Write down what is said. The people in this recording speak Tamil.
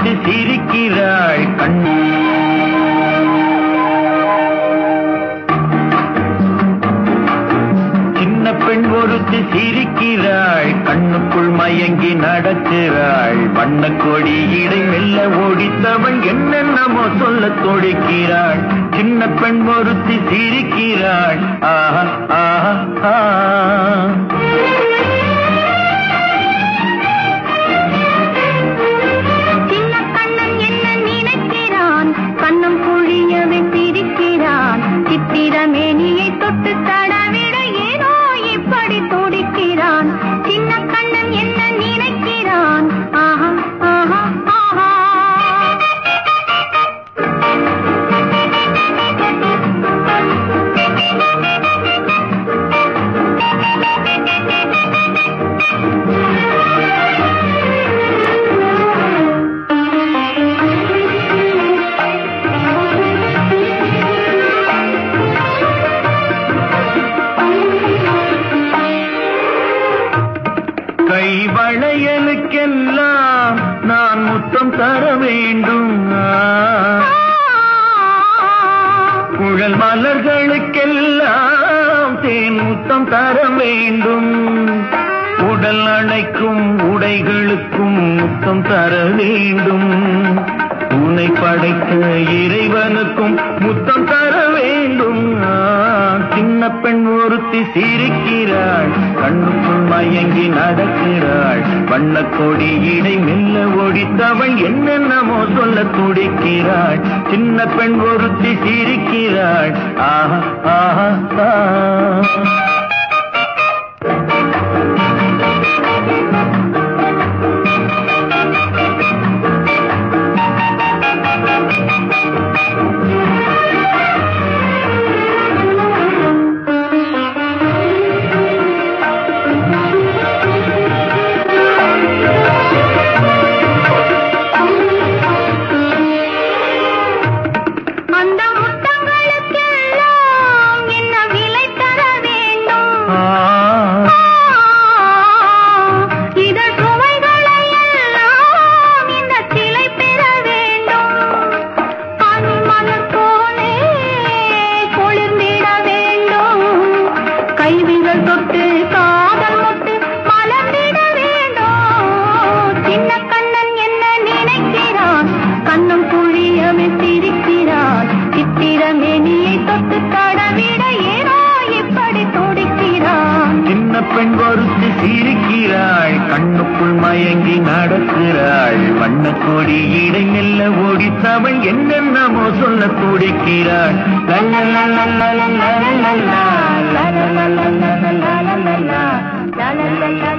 ஒருத்தி சிரிக்கிறாள் கண் சின்ன பெண் ஒருத்தி சிரிக்கிறாள் கண்ணுக்குள் மயங்கி நடக்கிறாள் வண்ண கொடி இடை மெல்ல ஓடித்தவள் என்னென்னமோ சொல்ல தொடுக்கிறாள் சின்ன பெண் ஒருத்தி சிரிக்கிறாள் ஆஹா ஆஹா ஆஹா சின்ன கண்ணன் என்ன நினைக்கிறான் கண்ணம் குழியவே சிரிக்கிறான் சித்திரமேனியை தொட்டு தடவிட ஏனோ இப்படி துடிக்கிறான் சின்ன கண்ணன் என்ன நினைக்கிறான் ஆஹா ஆஹா ஆஹா கை வளையலுக்கெல்லாம் நான் முத்தம் தர வேண்டும் ஆ. குழல் மலர்களுக்கெல்லாம் தேன் முத்தம் தர வேண்டும் உடல் அணைக்கும் உடைகளுக்கும் முத்தம் தர வேண்டும் உன்னை படைத்த இறைவனுக்கும் முத்தம் தர வேண்டும் ஆ, சின்ன பெண் ஒருத்தி சிரிக்கிறாள் கண்ணுக்குள் மயங்கி நடக்கிறாள் வண்ணக் கொடி இடை மெல்ல ஒடித்தவள் என்னென்னமோ சொல்ல துடிக்கிறாள் சின்ன பெண் ஒருத்தி சிரிக்கிறாள் ஆஹா ஆஹா ஆஹா அந்த முத்தங்களுக்கெல்லாம் என்ன விலை தர வேண்டும் ஆ. இதழ் சுவைகளை எல்லாம் இந்த சிலை பெற வேண்டும் பனிமலர் போலே குளிர்ந்திட வேண்டும் கைவிரல் தொட்டு காதல் முட்டு மலர்ந்திட வேண்டும் சின்ன கண்ணன் என்ன நினைக்கிறான் கண்ணம் குழியவே சிரிக்கிறான் சித்திரமேனியை தொட்டு தடவிட ஏனோ இப்படி துடிக்கிறான் சின்ன பெண் ஒருத்தி சிரிக்கிறாள் கண்ணுக்குள் மயங்கி நடக்கிறாள் வண்ணக் கொடி இடை மெல்ல ஓடித்தவள் என்னென்னமோ சொல்ல துடிக்கிறாள் லல்லலல்லலல்லலல்லலல்லா, லல்லலல்லலல்லலல்லா, லா லா லா லா